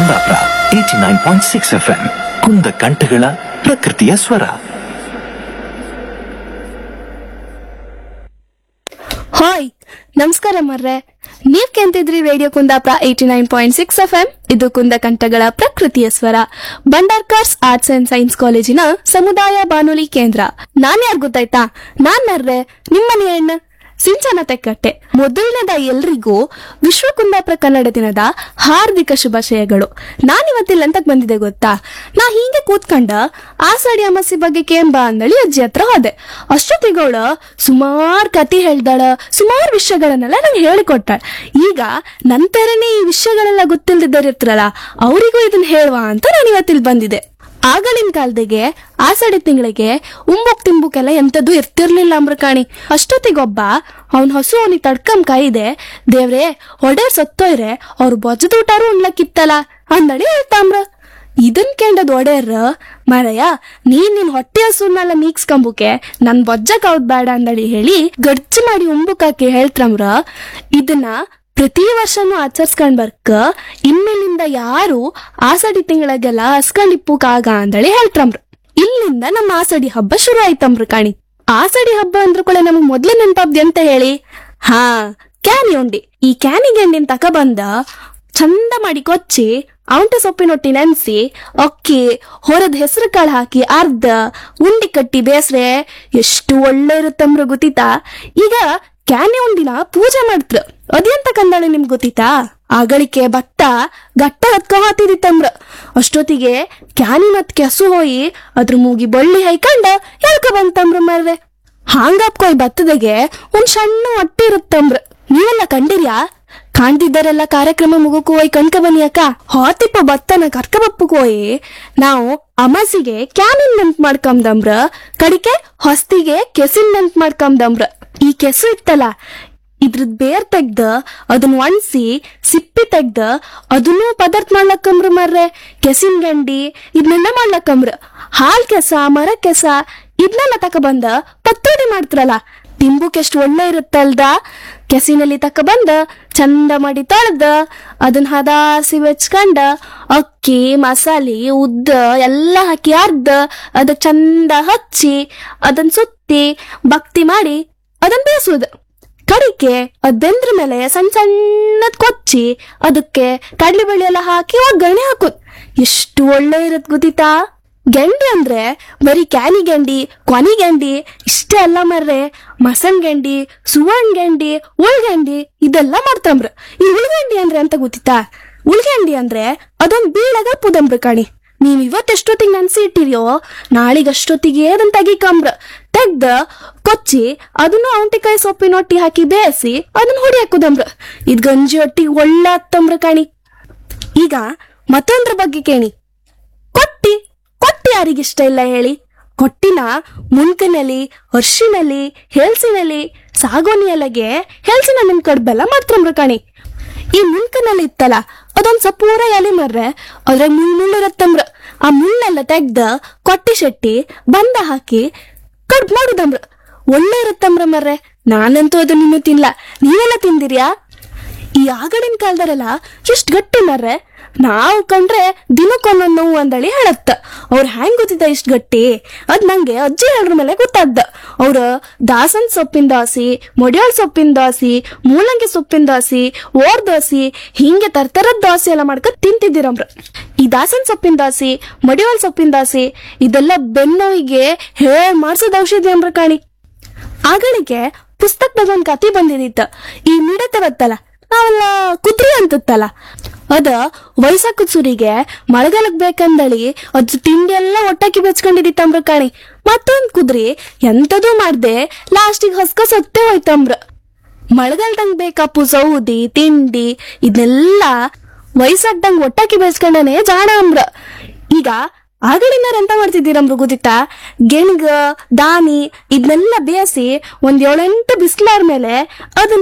Kundapura eighty nine point six F M ಕುಂದ ಕಂಠಗಳ ಪ್ರಕೃತಿಯ ಸ್ವರ ಹಾಯ್ ನಮಸ್ಕಾರ ಮರ್ರೆ ನೀವ್ ಕೆಂತಿದ್ರಿ radio Kundapura eighty nine point six F M ಇದು ಕುಂದ ಕಂಠಗಳ ಪ್ರಕೃತಿಯ ಸ್ವರ ಬಂಡಾರ್ಕರ್ಸ್ ಆರ್ಟ್ಸ್ ಅಂಡ್ ಸೈನ್ಸ್ ಕಾಲೇಜಿನ ಸಮುದಾಯ ಬಾನುಲಿ ಕೇಂದ್ರ ನಾನ್ ಯಾರು ಗೊತ್ತಾಯ್ತಾ ನಾನ್ ಮರ್ರೆ ನಿಮ್ಮನೆ ಹೆಣ್ಣು ಸಿಂಚನ ತೆಕ್ಕಟ್ಟೆ ಮೊದಲನೇದ ಎಲ್ರಿಗೂ ವಿಶ್ವ ಕುಂದಾಪುರ ಕನ್ನಡ ದಿನದ ಹಾರ್ದಿಕ ಶುಭಾಶಯಗಳು ನಾನಿವತ್ತಿಲ್ಲ ಅಂತಕ್ ಬಂದಿದೆ ಗೊತ್ತಾ ನಾ ಹೀಗೆ ಕೂತ್ಕೊಂಡ ಆಷಾಢಿ ಅಮಾಸಿ ಬಗ್ಗೆ ಕೇಂಬ ಅಂದಳಿ ಅಜ್ಜಿ ಹತ್ರ ಹೋದೆ ಅಷ್ಟೊತ್ತಿಗೋಳ ಸುಮಾರ್ ಕತಿ ಹೇಳ್ದಾಳ ಸುಮಾರ್ ವಿಷಯಗಳನ್ನೆಲ್ಲ ನಂಗೆ ಹೇಳಿಕೊಟ್ಟಾಳ ಈಗ ನಂತರನೇ ಈ ವಿಷಯಗಳೆಲ್ಲ ಗೊತ್ತಿಲ್ದಿದ್ದರಿರ್ತಾರಲ್ಲ ಅವರಿಗೂ ಇದನ್ನ ಹೇಳುವ ಅಂತ ನಾನು ಇವತ್ತಿಲ್ ಬಂದಿದೆ ಆಗಳಿನ ಕಾಲದಾಗೆ ಆಷಾಢಿ ತಿಂಗಳಿಗೆ ಉಂಬುಕ್ ತಿಂಬುಕೆಲ್ಲ ಎಂತದ್ದು ಇರ್ತಿರ್ಲಿಲ್ಲ ಅಮ್ರಕಾಣಿ ಅಷ್ಟೊತ್ತಿಗೊಬ್ಬ ಅವ್ನ್ ಹಸು ಅವನಿಗೆ ತಡ್ಕಂ ಕಾಯಿದೆ ದೇವ್ರೆ ಹೊಡೆಯರ್ ಸತ್ತೋಯ್ರೆ ಅವ್ರು ಬೊಜ್ಜದೂಟಾರು ಉಣ್ಲಕ್ಕಿತ್ತಲ್ಲ ಅಂದಳಿ ಹೇಳ್ತಾಮ್ರ ಇದನ್ ಕೇಂಡದ್ ಒಡೆಯರ್ ಮಾರಯ್ಯ ನೀನ್ ನಿನ್ ಹೊಟ್ಟೆ ಹಸುನೆಲ್ಲ ಮೀಕ್ಸ್ಕೊಂಬುಕೆ ನನ್ ಬೊಜ್ಜಕ್ ಹೌದ್ ಬೇಡ ಅಂದಳಿ ಹೇಳಿ ಗಡ್ಜ್ ಮಾಡಿ ಉಂಬುಕಾಕಿ ಹೇಳ್ತ್ರಮ್ರ ಇದನ್ನ ಪ್ರತಿ ವರ್ಷನೂ ಆಚರಿಸ್ಕೊಂಡ್ ಬರ್ಕ ಇನ್ಮೇಲಿಂದ ಯಾರು ಆಸಡಿ ತಿಂಗಳಿಗೆಲ್ಲ ಹಸ್ಕೊಂಡಿಪ್ಪುಕಾಗ ಅಂದಳಿ ಹೇಳ್ತ್ರಮ್ರ ಇಲ್ಲಿಂದ ನಮ್ಮ ಆಸಡಿ ಹಬ್ಬ ಶುರು ಆಯ್ತಮ್ರ ಕಾಣಿ ಆಸಡಿ ಹಬ್ಬ ಅಂದ್ರ ಕೂಡ ನಮಗ್ ಮೊದ್ಲು ನೆನಪಾಬ್ದಿ ಅಂತ ಹೇಳಿ ಹಾ ಕ್ಯಾನಿ ಉಂಡಿ ಈ ಕ್ಯಾನಿ ಗೆಂಡಿನ ತಕ ಬಂದ ಚಂದ ಮಾಡಿ ಕೊಚ್ಚಿ ಔಂಟ ಸೊಪ್ಪಿನೊಟ್ಟಿ ನೆನ್ಸಿ ಅಕ್ಕಿ ಹೊರದ್ ಹೆಸರು ಕಾಳು ಹಾಕಿ ಅರ್ಧ ಉಂಡಿ ಕಟ್ಟಿ ಬೇಸ್ರೆ ಎಷ್ಟು ಒಳ್ಳೆ ಇರುತ್ತಮ್ರ ಗೊತ್ತಿತಾ ಈಗ ಕ್ಯಾನೆ ಉಂಡಿನ ಪೂಜೆ ಮಾಡ್ತ್ರ ಅದೆಂತ ಕಂದಾಳೆ ನಿಮ್ಗೆ ಗೊತ್ತಿತಾ ಆಗಳಿಕೆ ಭತ್ತ ಗಟ್ಟ ಹತ್ಕ ಹಾತಿದಿತ್ತಮ್ರ ಅಷ್ಟೊತ್ತಿಗೆ ಕ್ಯಾನಿನತ್ ಕೆಸು ಹೋಯಿ ಅದ್ರ ಮೂಗಿ ಬಳ್ಳಿ ಹೈಕಂಡ ಹೇಳ್ಕ ಬಂತಮ್ರ ಮರ್ರೆ ಹಾಂಗಪ್ಕೊಯ್ ಭತ್ತದಾಗೆ ಒಂದ್ ಸಣ್ಣ ಹೊಟ್ಟೆ ಇರುತ್ತಮ್ರ ನೀವೆಲ್ಲ ಕಂಡಿರ್ಯಾ ಕಾಣ್ತಿದ್ದಾರೆಲ್ಲ ಕಾರ್ಯಕ್ರಮ ಮುಗಕ್ಕೂ ಹೋಯ್ ಕಣ್ಕ ಬನ್ನಿ ಅಕ್ಕ ಹಾತಿಪ್ಪ ಭತ್ತನ ಕರ್ಕ ಬಪ್ಪಕ್ಕೆ ಹೋಯಿ ನಾವು ಅಮಾಸಿಗೆ ಕ್ಯಾನಿನ್ ನೆನ್ಪ್ ಮಾಡ್ಕೊಂಬಂದ್ರ ಕಡಿಕೆ ಹೊಸ್ತಿಗೆ ಕೆಸಿನ್ ನೆನ್ಪ್ ಮಾಡ್ಕೊಂಬಂದ್ರ ಈ ಕೆಸು ಇತ್ತಲ್ಲ ಇದ್ರದ್ ಬೇರ್ ತೆಗ್ದ ಅದನ್ನ ಒಣಸಿ ಸಿಪ್ಪಿ ತೆಗ್ದ ಅದನ್ನು ಪದಾರ್ಥ ಮಾಡ್ಲಕ್ಕಂಬ್ರ ಮರ್ರೆ ಕೆಸಿನ್ ಗಂಡಿ ಇದನ್ನೆಲ್ಲ ಮಾಡ್ಲಕ್ಕಂಬ್ರ ಹಾಲ್ ಕೆಸ ಮರ ಕೆಸ ಇದನ್ನೆಲ್ಲ ತಕ ಬಂದ ಪತ್ತೋಡಿ ಮಾಡ್ತಾರಲ್ಲ ತಿಂಬುಕ್ ಎಷ್ಟು ಒಳ್ಳೆ ಇರುತ್ತಲ್ದ ಕೆಸಿನಲ್ಲಿ ತಕ ಬಂದ ಚಂದ ಮಾಡಿ ತೊಳ್ದ ಅದನ್ನ ಹದಾಸಿ ಬೆಚ್ಕಂಡ ಅಕ್ಕಿ ಮಸಾಲೆ ಉದ್ದ ಎಲ್ಲ ಹಾಕಿ ಅರ್ಧ ಅದಕ್ಕೆ ಚಂದ ಹಚ್ಚಿ ಅದನ್ನ ಸುತ್ತಿ ಭಕ್ತಿ ಮಾಡಿ ಅದನ್ನ ಬೇಯಿಸೋದು ಕಡಿಕೆ ಅದ್ ಬೆಂದ್ರ ಮೇಲೆ ಸಣ್ಣ ಸಣ್ಣದ್ ಕೊಚ್ಚಿ ಅದಕ್ಕೆ ಕಡ್ಲಿ ಬೇಳೆ ಎಲ್ಲ ಹಾಕಿ ಒಗ್ಗರಣೆ ಹಾಕೋದ್ ಎಷ್ಟು ಒಳ್ಳೆ ಇರತ್ ಗೊತ್ತಿತಾ ಗೆಂಡಿ ಅಂದ್ರೆ ಬರೀ ಕ್ಯಾನಿ ಗೆಂಡಿ ಕೊನಿ ಗೆಂಡಿ ಇಷ್ಟೇ ಅಲ್ಲ ಮರ್ರೆ ಮಸಣ್ ಗೆಂಡಿ ಸುವರ್ಣ ಗೆಂಡಿ ಉಳ್ಗಂಡಿ ಇದೆಲ್ಲ ಮಾಡ್ತಾಮ್ರ ಈ ಉಳ್ಗಂಡಿ ಅಂದ್ರೆ ಅಂತ ಗೊತ್ತಿತಾ ಉಳ್ಗಂಡಿ ಅಂದ್ರೆ ಅದೊಂದ್ ಬೀಳಗ ಪುದಂಬ್ರ ಕಾಣಿ ನೀವ್ ಇವತ್ತೆಷ್ಟೊತ್ತಿಗೆ ನೆನ್ಸಿ ಇಟ್ಟಿರಿಯೋ ನಾಳಿಗೆ ಅಷ್ಟೊತ್ತಿಗೆ ಅದನ್ನ ತೆಗಿಕಂಬ್ರ ತೆಗ್ದ ಕೊಚ್ಚಿ ಅದನ್ನು ಔಂಟಿಕಾಯಿ ಸೊಪ್ಪಿನ ಒಟ್ಟಿ ಹಾಕಿ ಬೇಯಿಸಿ ಅದನ್ನ ಹುಡಿ ಹಾಕುದಂಬ್ರ ಇದ್ ಗಂಜಿ ಒಟ್ಟಿಗೆ ಒಳ್ಳೆ ಹತ್ತಂಬ್ರ ಕಾಣಿ ಈಗ ಮತ್ತೊಂದ್ರ ಬಗ್ಗೆ ಕೇಳಿ ಕೊಟ್ಟಿ ಕೊಟ್ಟಿ ಯಾರಿಗಿಷ್ಟ ಇಲ್ಲ ಹೇಳಿ ಕೊಟ್ಟಿನ ಮುನ್ಕನಲ್ಲಿ ಅರ್ಶಿನಲ್ಲಿ ಹೆಲ್ಸಿನಲ್ಲಿ ಸಾಗೋನಿ ಎಲೆಗೆ ಹೆಲ್ಸಿನ ನಿಮ್ ಕಡ್ಬೆಲ್ಲ ಮಾಡ್ತಾರ ಕಾಣಿ ಈ ಮುನ್ಕನಲ್ಲಿ ಇತ್ತಲ್ಲ ಅದೊಂದ್ ಸ್ವಲ್ಪ ಪೂರ ಎಲೆ ಮರ್ರೆ ಅದ್ರಾಗ ಮುಳ್ ಮುಳ್ಳಿರತ್ತಂಬ್ರ ಆ ಮುಳ್ಳೆಲ್ಲ ತೆಗ್ದ ಕೊಟ್ಟಿ ಶೆಟ್ಟಿ ಬಂದ ಹಾಕಿ ಕಡ್ಬ್ ಮಾಡುದಂಬ್ರ ಒಳ್ಳೆ ಇರುತ್ತಂಬ್ರ ಮರ್ರೆ ನಾನಂತೂ ಅದನ್ನ ಇನ್ನೂ ತಿನ್ಲ ನೀವೆಲ್ಲ ತಿಂದಿರ್ಯಾ ಈ ಆಗಡಿನ ಕಾಲದರೆಲ್ಲ ಎಷ್ಟ್ ಗಟ್ಟಿ ಮರ್ರೆ ನಾವು ಕಂಡ್ರೆ ದಿನಕ್ಕೊಂದೊಂದು ನೋವು ಅಂದಳಿ ಹೇಳತ್ತ ಅವ್ರ ಹ್ಯಾಂಗ್ ಗೊತ್ತಿದ್ದ ಇಷ್ಟ್ ಗಟ್ಟಿ ಅದ್ ನಂಗೆ ಅಜ್ಜಿ ಹೇಳ್ರ ಮೇಲೆ ಗೊತ್ತಾದ್ದ ಅವ್ರ ದಾಸನ್ ಸೊಪ್ಪಿನ ದಾಸಿ ಮೊಡ್ಯಾಳ್ ಸೊಪ್ಪಿನ ದಾಸಿ ಮೂಲಂಗಿ ಸೊಪ್ಪಿನ ದಾಸಿ ಓರ್ ದಾಸಿ ಹಿಂಗೆ ತರ್ತರದ ದಾಸಿ ಎಲ್ಲ ಮಾಡ್ಕೊಂಡ್ ತಿಂತಿದ್ದೀರಮ್ರ ಈ ದಾಸನ್ ಸೊಪ್ಪಿನ ದಾಸಿ ಮೊಡ್ಯಾಳ್ ಸೊಪ್ಪಿನ ದಾಸಿ ಇದೆಲ್ಲ ಬೆನ್ನೋವಿಗೆ ಹೇಳ್ ಮಾಡ್ಸೋದ್ ಔಷಧಿ ಅಂಬ್ರ ಕಾಣಿ ಆಗಳಿಗೆ ಪುಸ್ತಕದಾಗ ಒಂದ್ ಕತಿ ಬಂದಿದಿತ್ತ ಈ ಮಿಡತೆ ಬತ್ತಲ್ಲ ನಾವೆಲ್ಲ ಕುದ್ರಿ ಅಂತತ್ತಲ್ಲ ಅದ ವಯಸ್ಸಾಕ ಸುರಿಗೆ ಮಳೆಗಾಲಕ್ ಬೇಕಂದಳಿ ಅದ್ ತಿಂಡಿ ಎಲ್ಲ ಒಟ್ಟಾಕಿ ಬೆಚ್ಕೊಂಡಿದಿತ್ತಂಬ್ರ ಕಾಣಿ ಮತ್ತೊಂದ್ ಕುದ್ರಿ ಎಂತದೂ ಮಾಡ್ದೆ ಲಾಸ್ಟಿಗೆ ಹಸ್ಕ ಸತ್ತೇ ಹೋಯ್ತಂಬ್ರ ಮಳೆಗಾಲದಂಗ್ ಬೇಕಪ್ಪು ಸೌದಿ ತಿಂಡಿ ಇದನ್ನೆಲ್ಲ ವಯಸ್ಸಾಗ್ದಂಗ್ ಒಟ್ಟಾಕಿ ಬೆಚ್ಕೊಂಡನೆ ಜಾಣ ಅಂಬ್ರ ಈಗ ಆಗಳಿನಾರ ಎಂತ ಮಾಡ್ತಿದ್ದೀರಮ್ರು ಗೊತ್ತಿತ್ತಾ ಗೆಣ್ಗ ದಾನಿ ಇದನ್ನೆಲ್ಲ ಬೇಯಿಸಿ ಒಂದ್ ಏಳೆಂಟು ಬಿಸ್ಲಾರ್ ಮೇಲೆ ಅದನ್ನ